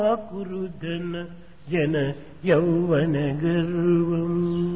కురుదన జన యౌవన గర్వం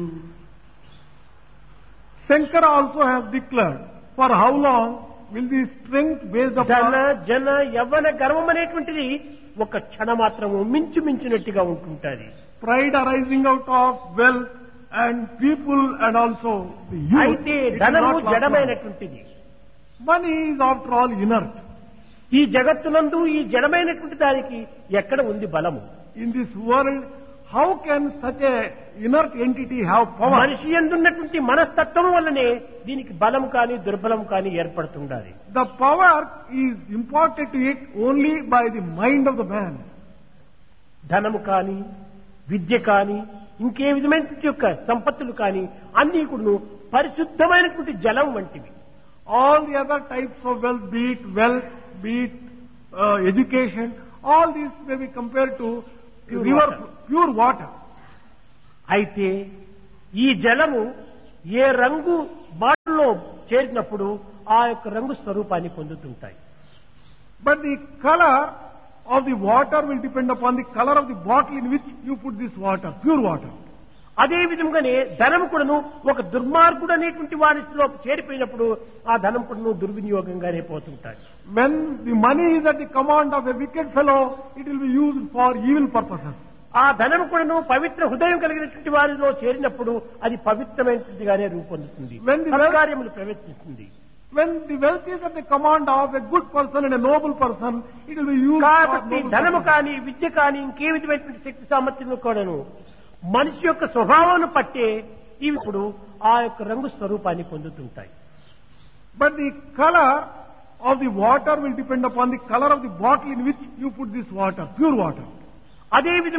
Shankara also has declared for how long will the strength based ధన upon జన యవ్వన గర్వం అనేటువంటిది ఒక క్షణ మాత్రము మించు మించినట్టుగా ఉంటుంటది pride arising out of wealth and people and also the youth. అయితే it will ధనము not last long. జడమైనటువంటిది Money is after all inert. ఈ జగత్తునందు ఈ జడమైనటువంటి దానికి ఎక్కడ ఉంది బలము In this world, how can such a inert entity have power? మనిషి ఎందున్నటువంటి మనస్తత్వం వల్లనే దీనికి బలం కానీ దుర్బలం కానీ ఏర్పడుతుండాలి The power is imparted to it only by the mind of the man. ధనము కానీ విద్య కానీ ఇంకే విధమైనటువంటి యొక్క సంపత్తులు కానీ అన్ని కూడా పరిశుద్ధమైనటువంటి జలం వంటివి All the other types of wealth, be it wealth, be it uh, education, all these may be compared to Pure river, water. pure water. అయితే ఈ జలము ఏ రంగు బాటలో చేరినప్పుడు ఆ యొక్క రంగు స్వరూపాన్ని పొందుతుంటాయి But the color of the water will depend upon the color of the bottle in which you put this water, pure water. అదే విధంగానే ధనము కూడాను ఒక దుర్మార్గుడు అనేటువంటి వారిలో చేరిపోయినప్పుడు ఆ ధనం కూడాను దుర్వినియోగంగానే పోతుంటాయి When the money is at the command of a wicked fellow, it will be used for evil purposes. ఆ ధనం కూడాను పవిత్ర హృదయం కలిగినటువంటి వారిలో చేరినప్పుడు అది పవిత్రమైనటువంటిగానే రూపొందుతుంది When the wealth- సత్కార్యములు ప్రవేశిస్తుంది When the wealth is at the command of a good person and a noble person, it will be used for కాబట్టి noble ధనము purposes. కానీ విద్య కానీ ఇంకే విధమైనటువంటి శక్తి సామర్థ్యము కూడాను మనిషి యొక్క స్వభావాన్ని పట్టే ఇవి ఇప్పుడు ఆ యొక్క రంగు స్వరూపాన్ని పొందుతుంటాయి But the color of the water will depend upon the color of the bottle in which you put this water, pure water. అదే విధంగా